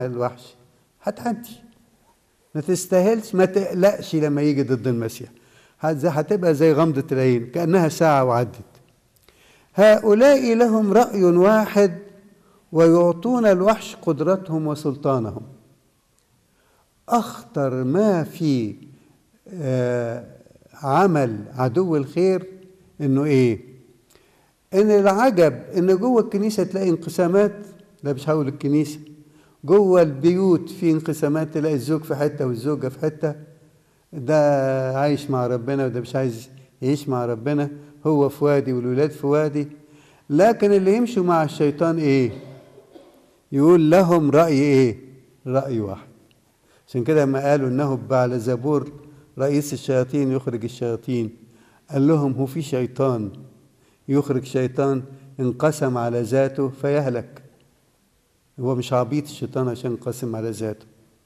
الوحش هتعدي ما تستاهلش ما تقلقش لما يجي ضد المسيح هت- هتبقى زي غمضة العين كأنها ساعة وعدت هؤلاء لهم رأي واحد ويعطون الوحش قدرتهم وسلطانهم أخطر ما في آه، عمل عدو الخير إنه إيه؟ إن العجب إن جوه الكنيسة تلاقي انقسامات لا مش هقول الكنيسة جوه البيوت في انقسامات تلاقي الزوج في حتة والزوجة في حتة ده عايش مع ربنا وده مش عايز يعيش مع ربنا هو في وادي والولاد في وادي لكن اللي يمشوا مع الشيطان ايه يقول لهم رأي ايه رأي واحد عشان كده لما قالوا انه بعل زبور رئيس الشياطين يخرج الشياطين قال لهم هو في شيطان يخرج شيطان انقسم على ذاته فيهلك هو مش عبيط الشيطان عشان انقسم على ذاته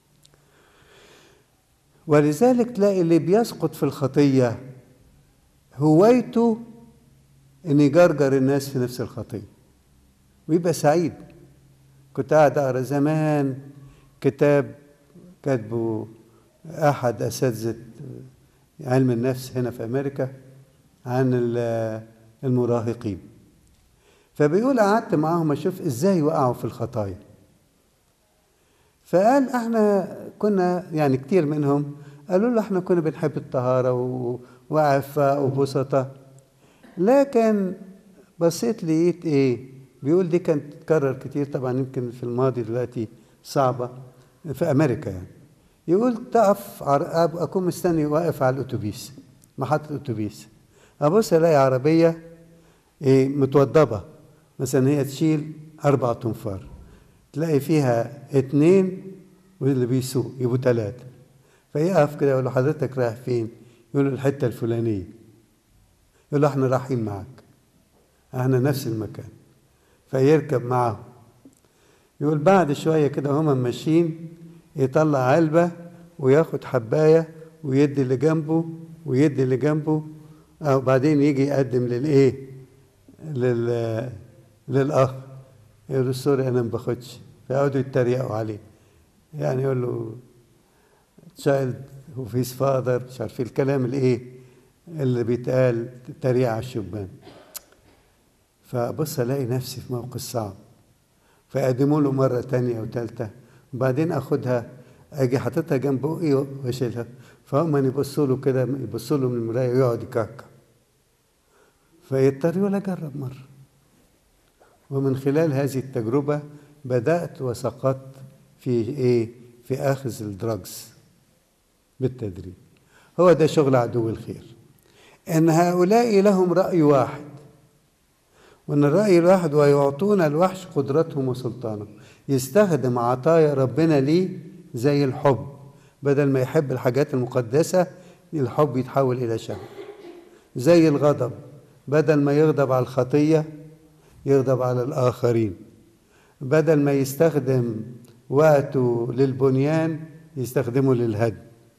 ولذلك تلاقي اللي بيسقط في الخطية هوايته ان يجرجر الناس في نفس الخطية ويبقى سعيد كنت قاعد اقرا زمان كتاب كاتبه احد اساتذه علم النفس هنا في امريكا عن ال- المراهقين فبيقول قعدت معاهم اشوف ازاي وقعوا في الخطايا فقال احنا كنا يعني كتير منهم قالوا له احنا كنا بنحب الطهاره و- وعفاء وبسطة لكن بصيت لقيت ايه بيقول دي كانت تتكرر كتير طبعا يمكن في الماضي دلوقتي صعبه في امريكا يعني يقول تقف عر- أب- اكون مستني واقف على الاتوبيس محطه الاتوبيس ابص الاقي عربيه ايه متوضبه مثلا هي تشيل اربع تنفار تلاقي فيها اتنين واللي بيسوق يبقوا ثلاثه فيقف كده يقول له حضرتك رايح فين؟ يقول له الحته الفلانيه يقول له احنا رايحين معاك احنا نفس المكان فيركب معاهم يقول بعد شويه كده هما ماشيين يطلع علبه وياخد حبايه ويدي اللي جنبه ويدي اللي جنبه او بعدين يجي يقدم للايه لل للاخ يقول له سوري انا ما باخدش فيقعدوا يتريقوا عليه يعني يقول له تشايلد وف هيز فاذر مش عارف إيه الكلام الايه اللي بيتقال تريقة على الشبان فبص الاقي نفسي في موقف صعب فيقدموا له مرة تانية أو تالتة وبعدين أخدها أجي حاططها جنب بقي وأشيلها فهم يبصوا له كده يبصوا له من المراية ويقعد يكعكع فيضطر يقول أجرب مرة ومن خلال هذه التجربة بدأت وسقطت في إيه؟ في أخذ الدراجز بالتدريج هو ده شغل عدو الخير ان هؤلاء لهم راي واحد وان الراي الواحد ويعطون الوحش قدرتهم وسلطانهم يستخدم عطايا ربنا ليه زي الحب بدل ما يحب الحاجات المقدسه الحب يتحول الى شهوه زي الغضب بدل ما يغضب على الخطيه يغضب على الاخرين بدل ما يستخدم وقته للبنيان يستخدمه للهدم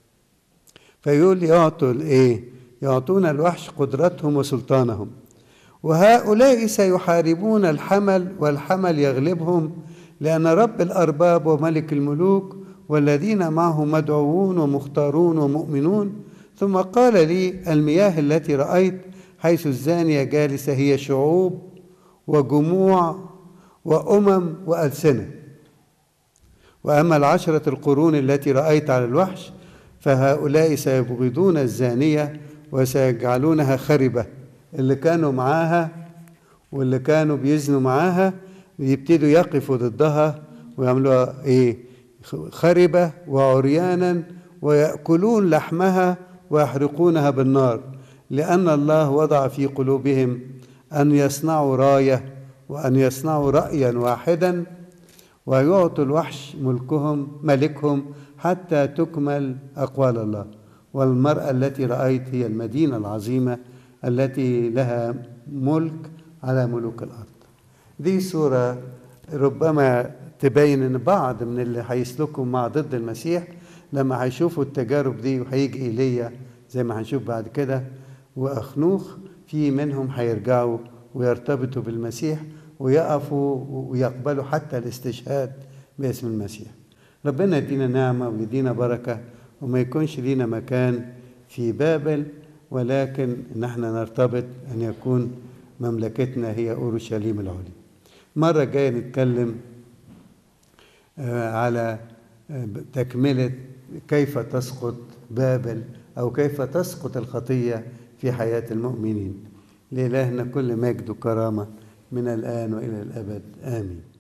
فيقول يعطوا الايه يعطون الوحش قدرتهم وسلطانهم وهؤلاء سيحاربون الحمل والحمل يغلبهم لأن رب الأرباب وملك الملوك والذين معه مدعوون ومختارون ومؤمنون ثم قال لي المياه التي رأيت حيث الزانية جالسة هي شعوب وجموع وأمم وألسنة وأما العشرة القرون التي رأيت على الوحش فهؤلاء سيبغضون الزانية وسيجعلونها خربة اللي كانوا معاها واللي كانوا بيزنوا معاها يبتدوا يقفوا ضدها ويعملوها ايه خربة وعريانا ويأكلون لحمها ويحرقونها بالنار لأن الله وضع في قلوبهم أن يصنعوا راية وأن يصنعوا رأيا واحدا ويعطوا الوحش ملكهم ملكهم حتى تكمل أقوال الله والمرأة التي رأيت هي المدينة العظيمة التي لها ملك على ملوك الأرض دي صورة ربما تبين ان بعض من اللي هيسلكوا مع ضد المسيح لما هيشوفوا التجارب دي وهيجي ايليا زي ما هنشوف بعد كده واخنوخ في منهم هيرجعوا ويرتبطوا بالمسيح ويقفوا ويقبلوا حتى الاستشهاد باسم المسيح ربنا يدينا نعمة ويدينا بركة وما يكونش لينا مكان في بابل ولكن نحن نرتبط أن يكون مملكتنا هي أورشليم العليا مرة جاية نتكلم على تكملة كيف تسقط بابل أو كيف تسقط الخطية في حياة المؤمنين لإلهنا كل مجد وكرامة من الآن وإلى الأبد آمين